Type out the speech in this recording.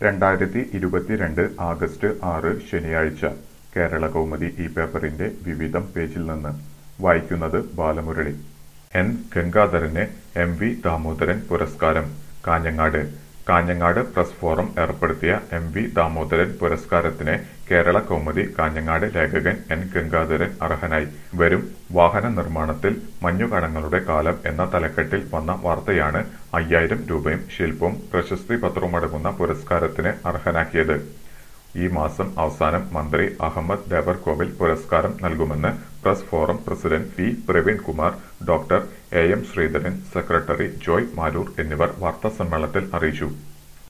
രണ്ടായിരത്തി ഇരുപത്തിരണ്ട് ആഗസ്റ്റ് ആറ് ശനിയാഴ്ച കേരളകൗമുദി ഈ പേപ്പറിന്റെ വിവിധം പേജിൽ നിന്ന് വായിക്കുന്നത് ബാലമുരളി എൻ ഗംഗാധരന് എം വി ദാമോദരൻ പുരസ്കാരം കാഞ്ഞങ്ങാട് കാഞ്ഞങ്ങാട് പ്രസ് ഫോറം ഏർപ്പെടുത്തിയ എം വി ദാമോദരൻ പുരസ്കാരത്തിന് കേരള കൗമുദി കാഞ്ഞങ്ങാട് ലേഖകൻ എൻ ഗംഗാധരൻ അർഹനായി വരും വാഹന നിർമ്മാണത്തിൽ മഞ്ഞുകണങ്ങളുടെ കാലം എന്ന തലക്കെട്ടിൽ വന്ന വാർത്തയാണ് അയ്യായിരം രൂപയും ശില്പവും പ്രശസ്തി പത്രവുമടങ്ങുന്ന പുരസ്കാരത്തിന് അർഹനാക്കിയത് ഈ മാസം അവസാനം മന്ത്രി അഹമ്മദ് ദേവർകോവിൽ പുരസ്കാരം നൽകുമെന്ന് press forum president P Praveen Kumar doctor A M Sreedharan secretary Joy Maloor എന്നിവർ വാർത്താസമ്മേളനത്തിൽ അറിയിച്ചു